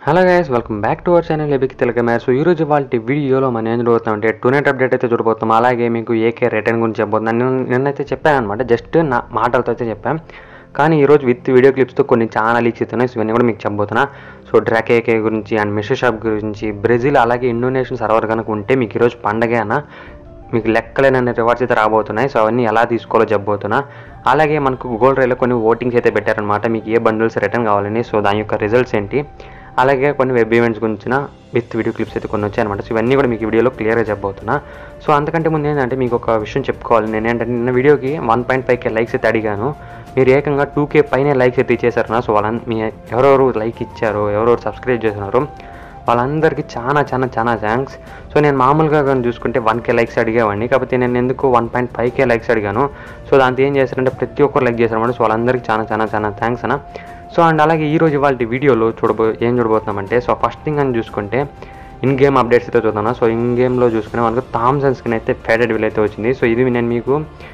hello guys welcome back to our channel epic Telugu match so ఈరోజు వాళ్ళ వీడియోలో మనం ఏం చూడబోతున్నాం అంటే టూనెట్ అప్డేట్ అయితే చూడబోతున్నాం అలాగే మీకు ఏకే రిటర్న్ గురించి చెప్పబోతున్నాను నేను నిన్నైతే చెప్పాను అనమాట జస్ట్ నా మాటలతో అయితే చెప్పాను కానీ ఈరోజు విత్ వీడియో క్లిప్స్తో కొన్ని చాలా లీక్స్ ఇస్తున్నాయి సో ఇవన్నీ కూడా మీకు చెప్పబోతున్నా సో డ్రాక్ ఏకే గురించి అండ్ మిషో షాప్ గురించి బ్రెజిల్ అలాగే ఇండోనేషియన్ సర్వర్ కనుక ఉంటే మీకు ఈరోజు పండగే అన్న మీకు లెక్కలేనన్ని రివార్డ్స్ అయితే రాబోతున్నాయి సో అవన్నీ ఎలా తీసుకోవాలో చెప్పబోతున్నా అలాగే మనకు గోల్డ్ రైల్లో కొన్ని ఓటింగ్స్ అయితే పెట్టారనమాట మీకు ఏ బండిల్స్ రిటర్న్ కావాలని సో దాని యొక్క రిజల్ట్స్ ఏంటి అలాగే కొన్ని వెబ్ ఈవెంట్స్ గురించిన విత్ వీడియో క్లిప్స్ అయితే కొన్ని వచ్చాయన్నమాట సో ఇవన్నీ కూడా మీకు ఈ వీడియోలో క్లియర్గా చెప్పబోతున్నా సో అంతకంటే ముందు ఏంటంటే మీకు ఒక విషయం చెప్పుకోవాలి నేను ఏంటంటే నిన్న వీడియోకి one point five K likes అయితే అడిగాను మీరు ఏకంగా టూ కే పైన లైక్స్ అయితే ఇచ్చేసారు నా సో వాళ్ళ మీ ఎవరెవరు లైక్ ఇచ్చారో ఎవరెవరు సబ్స్క్రైబ్ చేస్తున్నారు వాళ్ళందరికీ చాలా చాలా చాలా థ్యాంక్స్ సో నేను మామూలుగా కానీ చూసుకుంటే వన్ కే లైక్స్ అడిగేవాడిని కాకపోతే నేను ఎందుకు one point five K likes అడిగాను సో దాంతో ఏం చేశారంటే ప్రతి ఒక్కరు లైక్ చేశారన్నమాట సో వాళ్ళందరికీ చాలా చాలా చాలా థ్యాంక్స్ అన్న సో అండ్ అలాగే ఈ రోజు ఇవాళ వీడియోలో చూడబో ఏం చూడబోతున్నామంటే సో ఫస్ట్ థింగ్ అని చూసుకుంటే ఇన్ గేమ్ అప్డేట్స్ అయితే చూద్దాం సో ఇన్ గేమ్లో చూసుకునే మనకు థామ్సన్ స్కిన్ అయితే ఫేడెడ్ విల్ అయితే వచ్చింది సో ఇది నేను మీకు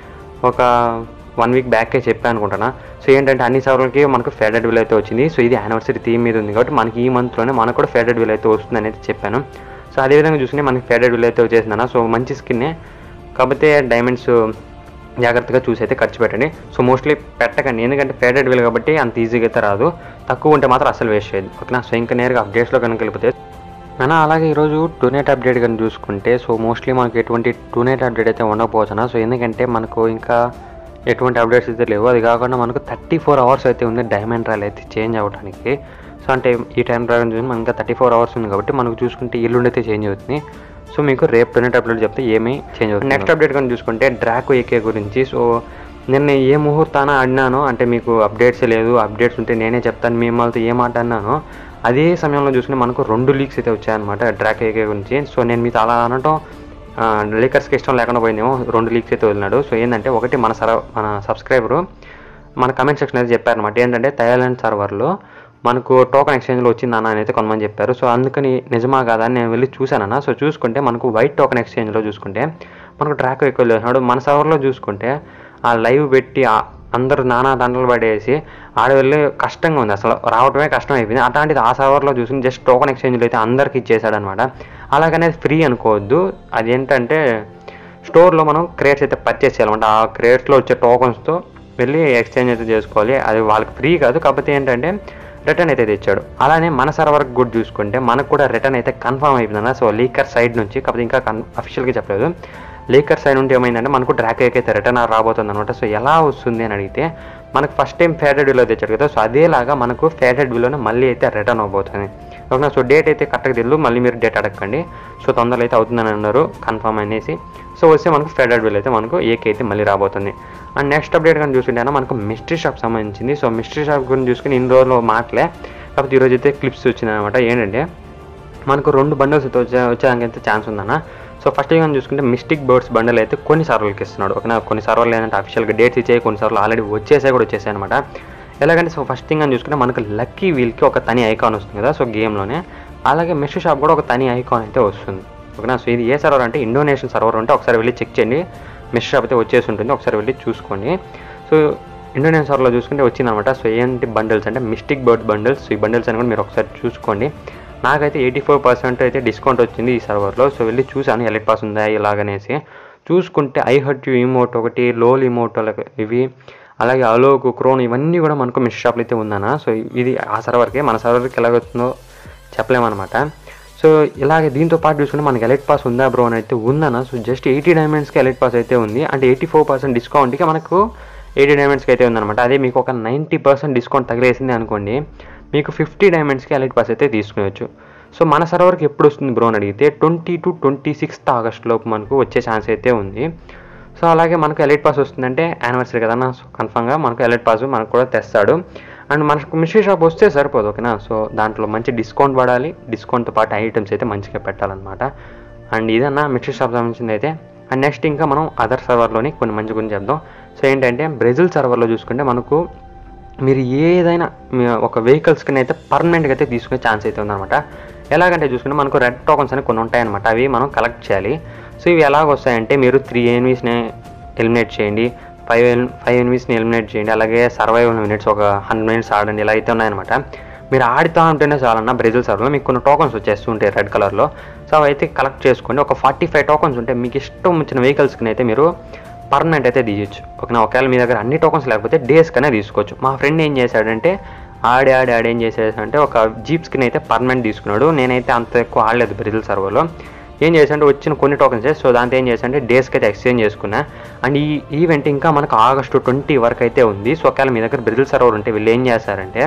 ఒక వన్ వీక్ బ్యాకే చెప్పాను అనుకుంటున్నా సో ఏంటంటే అన్ని సర్వర్లకి మనకు ఫేడెడ్ విల్ అయితే వచ్చింది సో ఇది యానివర్సరీ థీమ్ మీద ఉంది కాబట్టి మనకి ఈ మంత్లోనే మనకు కూడా ఫేడెడ్ విల్ అయితే వస్తుంది అనేది చెప్పాను సో అదేవిధంగా చూసుకుని మనకి ఫేడెడ్ విల్ అయితే వచ్చేసిందన్న సో మంచి స్కిన్నే కాకపోతే డైమండ్స్ జాగ్రత్తగా చూసి అయితే ఖర్చు పెట్టండి సో మోస్ట్లీ పెట్టకండి ఎందుకంటే ఫేడెడ్ విల్ కాబట్టి అంత ఈజీగా అయితే రాదు తక్కువ ఉంటే మాత్రం అసలు వేస్ట్ చేయదు ఓకేనా సో ఇంకా నేరుగా అప్డేట్స్లో కనుక వెళ్ళిపోతే అన్న అలాగే ఈరోజు టూనెట్ అప్డేట్ కానీ చూసుకుంటే సో మోస్ట్లీ మనకి ఎటువంటి టూనెట్ అప్డేట్ అయితే ఉండకపోవచ్చునా సో ఎందుకంటే మనకు ఇంకా ఎటువంటి అప్డేట్స్ అయితే లేవు అది కాకుండా మనకు థర్టీ ఫోర్ అవర్స్ అయితే ఉంది డైమండ్ రాయల్ అయితే చేంజ్ అవ్వడానికి సో అంటే ఈ టైం ప్రకారం చూసి మనకి ఇంకా థర్టీ ఫోర్ అవర్స్ ఉంది కాబట్టి మనకు చూసుకుంటే ఎల్లుండి అయితే చేంజ్ అవుతుంది సో మీకు రేపు టూనెట్ అప్డేట్ చెప్తే ఏమీ చేంజ్ అవుతుంది నెక్స్ట్ అప్డేట్ కానీ చూసుకుంటే డ్రాక్ ఏకే గురించి సో నిన్న ఏ ముహూర్తాన ఆడినానో అంటే మీకు అప్డేట్స్ లేదు అప్డేట్స్ ఉంటే నేనే చెప్తాను మిమ్మల్ని ఏ మాట అన్నానో అదే సమయంలో చూసుకుని మనకు రెండు లీక్స్ అయితే వచ్చాయన్నమాట డ్రాక్ ఏకే గురించి సో నేను మీతో అలా అనటం లీకర్స్కి ఇష్టం లేకుండా పోయిందేమో రెండు లీక్స్ అయితే వదిలినాడు సో ఏంటంటే ఒకటి మన సర మన సబ్స్క్రైబరు మన కమెంట్ సెక్షన్ అయితే చెప్పారనమాట ఏంటంటే థైలాండ్ సర్వర్లో మనకు టోకన్ ఎక్స్చేంజ్లో వచ్చిందన్న అని అయితే కొంతమంది చెప్పారు సో అందుకని నిజమా కాదా అని నేను వెళ్ళి చూశానన్న సో చూసుకుంటే మనకు వైట్ టోకన్ ఎక్స్చేంజ్లో చూసుకుంటే మనకు ట్రాక్ ఎక్కువ చేసినాడు మన సర్వర్లో చూసుకుంటే ఆ లైవ్ పెట్టి ఆ- అందరూ నానా దండలు పడేసి ఆడ వెళ్ళి కష్టంగా ఉంది అసలు రావటమే కష్టం అయిపోయింది అట్లాంటిది ఆ సర్వర్లో చూసి జస్ట్ టోకన్ ఎక్స్చేంజ్లో అయితే అందరికి ఇచ్చేసాడు అనమాట అలాగనే ఫ్రీ అనుకోవద్దు అది ఏంటంటే స్టోర్లో మనం క్రేట్స్ అయితే పర్చేస్ చేయాలన్నమాట ఆ క్రేట్స్లో వచ్చే టోకన్స్తో వెళ్ళి ఎక్స్చేంజ్ అయితే చేసుకోవాలి అది వాళ్ళకి ఫ్రీ కాదు కాకపోతే ఏంటంటే రిటర్న్ అయితే తెచ్చాడు అలానే మన సర్వర్కి కూడా చూసుకుంటే మనకు కూడా రిటర్న్ అయితే కన్ఫర్మ్ అయిపోయిందన్న సో లీకర్ సైడ్ నుంచి కాకపోతే ఇంకా కన్ అఫీషియల్గా చెప్పలేదు లీకర్ సైడ్ నుండి ఏమైందంటే మనకు డ్రాక్ అయితే రిటర్న్ రాబోతుంది అనమాట సో ఎలా వస్తుంది అని అడిగితే మనకు ఫస్ట్ టైం ఫేడెడ్ విలో తెచ్చాడు కదా సో అదేలాగా మనకు ఫేడెడ్ విలోనే మళ్ళీ అయితే రిటర్న్ అవబోతుంది ఓకేనా సో డేట్ అయితే కరెక్ట్గా తెలియదు మళ్ళీ మీరు డేట్ అడగండి సో తొందరలో అయితే అవుతుందని అన్నారు కన్ఫర్మ్ అనేసి సో వస్తే మనకు ఫెడరల్ బిల్ అయితే మనకు ఏకే అయితే మళ్ళీ రాబోతుంది అండ్ నెక్స్ట్ అప్డేట్ కానీ చూసుకుంటే మనకు మిస్టరీ షాప్ సంబంధించింది సో మిస్టరీ షాప్ గురించి చూసుకుని ఇన్ని రోజులు మాటలే కాకపోతే ఈరోజు అయితే క్లిప్స్ వచ్చింది అనమాట ఏంటంటే మనకు రెండు బండిల్స్ అయితే వచ్చే వచ్చేదానికి అయితే ఛాన్స్ ఉందన్న సో ఫస్ట్ కానీ చూసుకుంటే మిస్టిక్ బర్డ్స్ బండల్ అయితే కొన్ని సర్వర్లకి ఇస్తున్నాడు ఓకేనా కొన్ని సర్వర్లు ఏంటంటే అఫీషియల్గా డేట్స్ ఇచ్చాయి కొన్ని సర్వర్లు ఆల్రెడీ వచ్చేసాయి కూడా వచ్చేసాయి అనమాట ఎలాగంటే సో ఫస్ట్ థింగ్ అని చూసుకుంటే మనకు లక్కీ వీల్కి ఒక తని ఐకాన్ వస్తుంది కదా సో గేమ్లోనే అలాగే మెష్ షాప్ కూడా ఒక తని ఐకాన్ అయితే వస్తుంది ఓకేనా సో ఇది ఏ సర్వర్ అంటే ఇండోనేషియన్ సర్వర్ ఉంటే ఒకసారి వెళ్ళి చెక్ చేయండి మెష్ షాప్ అయితే వచ్చేసి ఉంటుంది ఒకసారి వెళ్ళి చూసుకోండి సో ఇండోనేషియన్ సర్వర్లో చూసుకుంటే వచ్చిందనమాట సో ఏంటి బండిల్స్ అంటే మిస్టిక్ బర్డ్స్ బండిల్స్ ఈ బండిల్స్ అని కూడా మీరు ఒకసారి చూసుకోండి నాకైతే ఎయిటీ ఫోర్ పర్సెంట్ అయితే డిస్కౌంట్ వచ్చింది ఈ సర్వర్లో సో వెళ్ళి చూసాను ఎలక్ట్ పాస్ ఉందా ఇలాగనేసి చూసుకుంటే ఐ హర్ట్ యూ ఇమోట్ ఒకటి లోల్ ఇమోట్ ఇవి అలాగే అలోక్ క్రోన్ ఇవన్నీ కూడా మనకు మిస్ షాప్లో అయితే ఉందన్న సో ఇది ఆ సర్వర్కి మన సర్వర్కి ఎలాగొస్తుందో చెప్పలేమన్నమాట సో ఇలాగే దీంతో పాటు చూసుకుంటే మనకి ఎలక్ట్ పాస్ ఉందా బ్రో అని అయితే ఉందన్న సో జస్ట్ ఎయిటీ డైమండ్స్కి ఎలక్ట్ పాస్ అయితే ఉంది అంటే ఎయిటీ ఫోర్ పర్సెంట్ డిస్కౌంట్కి మనకు ఎయిటీ డైమండ్స్కి అయితే ఉందన్నమాట అదే మీకు ఒక నైంటీ పర్సెంట్ డిస్కౌంట్ తగిలేసింది అనుకోండి మీకు ఫిఫ్టీ డైమండ్స్కి ఎలక్ట్ పాస్ అయితే తీసుకునేవచ్చు సో మన సర్వర్కి ఎప్పుడు వస్తుంది బ్రో అని అడిగితే twenty two twenty sixth August లోపు మనకు వచ్చే ఛాన్స్ అయితే ఉంది సో అలాగే మనకు ఎలైట్ పాస్ వస్తుందంటే యానివర్సరీ కదన్నా సో కన్ఫామ్గా మనకు ఎలైట్ పాస్ మనకు కూడా తెస్తాడు అండ్ మనకు మిషీ షాప్ వస్తే సరిపోదు ఓకేనా సో దాంట్లో మంచి డిస్కౌంట్ పడాలి డిస్కౌంట్తో పాటు ఐటమ్స్ అయితే మంచిగా పెట్టాలన్నమాట అండ్ ఇదన్నా మిషీ షాప్ సంబంధించింది అయితే అండ్ నెక్స్ట్ ఇంకా మనం అదర్ సర్వర్లోని కొన్ని మంచి గురించి చెప్దాం సో ఏంటంటే బ్రెజిల్ సర్వర్లో చూసుకుంటే మనకు మీరు ఏదైనా మీ ఒక వెహికల్స్కి అయితే పర్మనెంట్గా అయితే తీసుకునే ఛాన్స్ అయితే ఉందన్నమాట ఎలాగంటే చూసుకుంటే మనకు రెడ్ టోకన్స్ అని కొన్ని ఉంటాయన్నమాట అవి మనం కలెక్ట్ చేయాలి సో ఇవి ఎలాగ వస్తాయంటే మీరు త్రీ ఎనిమీస్ని ఎలిమినేట్ చేయండి ఫైవ్ ఫైవ్ ఎనిమీస్ని ఎలిమినేట్ చేయండి అలాగే సర్వైవల్ మినిట్స్ ఒక హండ్రెడ్ మినిట్స్ ఆడండి ఇలా అయితే ఉన్నాయన్నమాట మీరు ఆడుతూ ఉంటేనే చాలన్న బ్రెజిల్ సర్వర్లో మీకు కొన్ని టోకన్స్ వచ్చేస్తూ ఉంటాయి రెడ్ కలర్లో సో అవి అయితే కలెక్ట్ చేసుకోండి ఒక ఫార్టీ ఫైవ్ టోకన్స్ ఉంటే మీకు ఇష్టం వచ్చిన వెహికల్స్కి అయితే మీరు పర్మనెంట్ అయితే తీయచ్చు ఓకేనా ఒకవేళ మీ దగ్గర అన్ని టోకన్స్ లేకపోతే డేస్ కనే తీసుకోవచ్చు మా ఫ్రెండ్ ఏం చేశాడంటే ఆడి ఆడి ఆడి ఏం చేసేసాడంటే ఒక జీప్ స్కిన్ అయితే పర్మనెంట్ తీసుకున్నాడు నేనైతే అంత ఎక్కువ ఆడలేదు బ్రెజిల్ సర్వర్లో ఏం చేశాడంటే వచ్చిన కొన్ని టోకన్స్ సో దాంతో ఏం చేశాడంటే డేస్కి అయితే ఎక్స్చేంజ్ చేసుకున్నా అండ్ ఈ ఈవెంట్ ఇంకా మనకు ఆగస్టు ట్వంటీ వరకు అయితే ఉంది సో ఒకవేళ మీ దగ్గర బ్రెజిల్ సర్వర్ ఉంటే వీళ్ళు ఏం చేస్తారంటే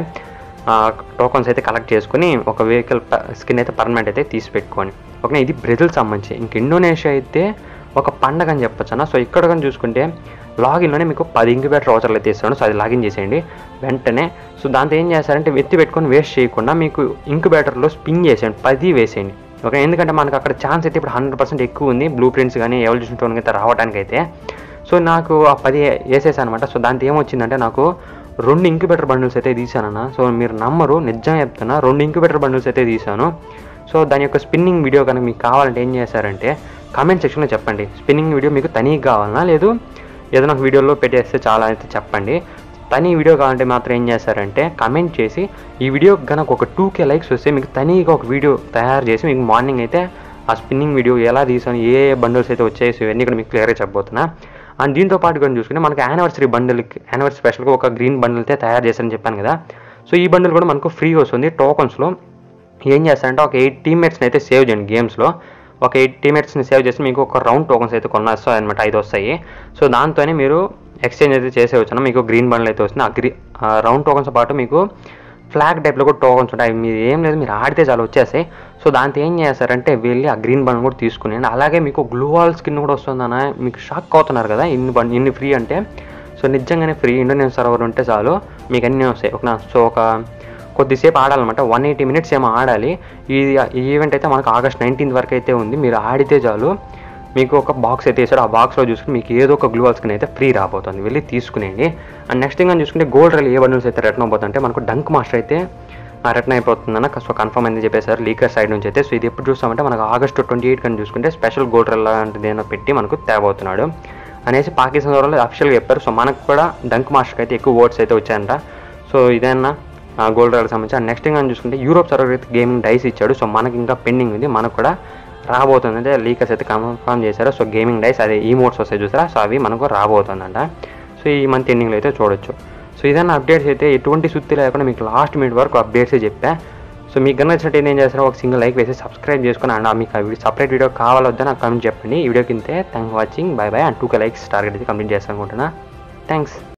టోకన్స్ అయితే కలెక్ట్ చేసుకుని ఒక వెహికల్ స్కిన్ అయితే పర్మనెంట్ అయితే తీసి పెట్టుకోండి ఓకే ఇది బ్రెజిల్ సంబంధించి ఇంక ఇండోనేషియా అయితే ఒక పండగ అని చెప్పొచ్చు అన్న సో ఇక్కడ కానీ చూసుకుంటే లాగిన్లోనే మీకు పది ఇంక్యుబేటర్ వౌచర్లు అయితే ఇస్తాను సో అది లాగిన్ చేసేయండి వెంటనే సో దాంతో ఏం చేస్తారంటే ఎత్తి పెట్టుకొని వేస్ట్ చేయకుండా మీకు ఇంక్యుబేటర్లో స్పిన్ చేసేయండి పది వేసేయండి ఓకే ఎందుకంటే మనకు అక్కడ ఛాన్స్ అయితే ఇప్పుడు హండ్రెడ్ పర్సెంట్ ఎక్కువ ఉంది బ్లూ ప్రింట్స్ కానీ ఎవల్యూషన్ టోన్ అయితే రావడానికి అయితే సో నాకు ఆ పది వేసేసాను అనమాట సో దాంతో ఏమొచ్చిందంటే నాకు రెండు ఇంక్యుబేటర్ బండిల్స్ అయితే తీసానన్న సో మీరు నమ్మరు నిజం చెప్తున్నా రెండు ఇంక్యుబేటర్ బండిల్స్ అయితే తీసాను సో దాని యొక్క స్పిన్నింగ్ వీడియో కనుక మీకు కావాలంటే ఏం చేశారంటే కామెంట్ సెక్షన్లో చెప్పండి స్పిన్నింగ్ వీడియో మీకు తనీగా కావాలన్నా లేదు ఏదైనా ఒక వీడియోలో పెట్టేస్తే చాలా అయితే చెప్పండి తనీ వీడియో కావాలంటే మాత్రం ఏం చేస్తారంటే కమెంట్ చేసి ఈ వీడియో కనుక ఒక టూ కే లైక్స్ వస్తే మీకు తనీగా ఒక వీడియో తయారు చేసి మీకు మార్నింగ్ అయితే ఆ స్పిన్నింగ్ వీడియో ఎలా తీసాను ఏ బండిల్స్ అయితే వచ్చేసి ఇవన్నీ కూడా మీకు క్లియర్గా చెప్పబోతున్నా అండ్ దీంతో పాటు కానీ చూసుకుంటే మనకి యానివర్సరీ బండిల్కి యానివర్సరీ స్పెషల్గా ఒక గ్రీన్ బండిల్ అయితే తయారు చేశారని చెప్పాను కదా సో ఈ బండిల్ కూడా మనకు ఫ్రీ వస్తుంది టోకన్స్లో ఏం చేస్తారంటే ఒక ఎయిట్ టీమ్మేట్స్ని అయితే సేవ్ చేయండి గేమ్స్లో ఒక ఎయిట్ టీమ్మేట్స్ని సేవ్ చేసి మీకు ఒక రౌండ్ టోకన్స్ అయితే కొన్ని వస్తాయి అనమాట ఐదు వస్తాయి సో దాంతోనే మీరు ఎక్స్చేంజ్ అయితే చేసేవచ్చు మీకు గ్రీన్ బండ్లు అయితే వస్తుంది ఆ గ్రీ రౌండ్ టోకన్స్ పాటు మీకు ఫ్లాగ్ టైప్లో కూడా టోకన్స్ ఉంటాయి మీరు ఏం లేదు మీరు ఆడితే చాలా వచ్చేసాయి సో దాంతో ఏం చేస్తారంటే వెళ్ళి ఆ గ్రీన్ బండ్ కూడా తీసుకుని అలాగే మీకు గ్లూవాల్ స్కిన్ కూడా వస్తుందన్న మీకు షాక్ అవుతున్నారు కదా ఇన్ని బండ్ ఇన్ని ఫ్రీ అంటే సో నిజంగానే ఫ్రీ ఇండోనేషన్ సర్వర్ ఉంటే చాలు మీకు అన్నీ వస్తాయి ఒక సో ఒక కొద్దిసేపు ఆడాలన్నమాట వన్ ఎయిటీ మినిట్స్ ఏమో ఆడాలి ఈ ఈ ఈవెంట్ అయితే మనకు ఆగస్ట్ నైన్టీన్త్ వరకు అయితే ఉంది మీరు ఆడితే చాలు మీకు ఒక బాక్స్ అయితే వేసాడు ఆ బాక్స్లో చూసుకుని మీకు ఏదో ఒక గ్లూ స్కిన్ అయితే ఫ్రీ రాబోతుంది వెళ్ళి తీసుకునేయండి అండ్ నెక్స్ట్ థింగ్ అని చూసుకుంటే గోల్డ్ రైల్ ఏ బండిల్స్ అయితే రిటర్న్ అవబోతుంటే మనకు డంక్ మాస్టర్ అయితే రిటర్న్ అయిపోతుందన్న సో కన్ఫర్మ్ అని చెప్పేసారు లీకర్ సైడ్ నుంచి అయితే సో ఇది ఎప్పుడు చూస్తామంటే మనకు ఆగస్ట్ ట్వంటీ ఎయిట్ కానీ చూసుకుంటే స్పెషల్ గోల్డ్ రైల్ లాంటిది ఏదో పెట్టి మనకు తేబోతున్నాడు అనేసి పాకిస్తాన్ వాళ్ళు అఫిషియల్గా చెప్పారు సో మనకు కూడా డంక్ మాస్టర్కి అయితే ఎక్కువ ఓట్స్ అయితే వచ్చాయంట సో ఇదేనా గోల్డ్ రాయల్ సంబంధించి నెక్స్ట్ థింగ్ అని చూసుకుంటే యూరోప్ సర్వర్ అయితే గేమింగ్ డైస్ ఇచ్చాడు సో మనకి ఇంకా పెండింగ్ ఉంది మనకు కూడా రాబోతుంది అంటే లీకర్స్ అయితే కన్ఫర్మ్ చేశారు సో గేమింగ్ డైస్ అదే ఈ మోడ్స్ వస్తాయి చూసారా సో అవి మనకు రాబోతుందంట సో ఈ మంత్ ఎండింగ్లో అయితే చూడొచ్చు సో ఇదన్నా అప్డేట్స్ అయితే ఎటువంటి సుత్తి లేకుండా మీకు లాస్ట్ మినిట్ వరకు అప్డేట్స్ చెప్పా సో మీకు కనుక నచ్చినట్టు ఏం చేస్తారో ఒక సింగిల్ లైక్ వేసి సబ్స్క్రైబ్ చేసుకుని అండ్ మీకు ఆ వీడియో సపరేట్ వీడియో కావాలొద్దా నాకు కమెంట్ చెప్పండి ఈ వీడియో కింద thank watching bye bye and two K likes target అయితే కంప్లీట్ చేస్తాను అనుకుంటున్నా థ్యాంక్స్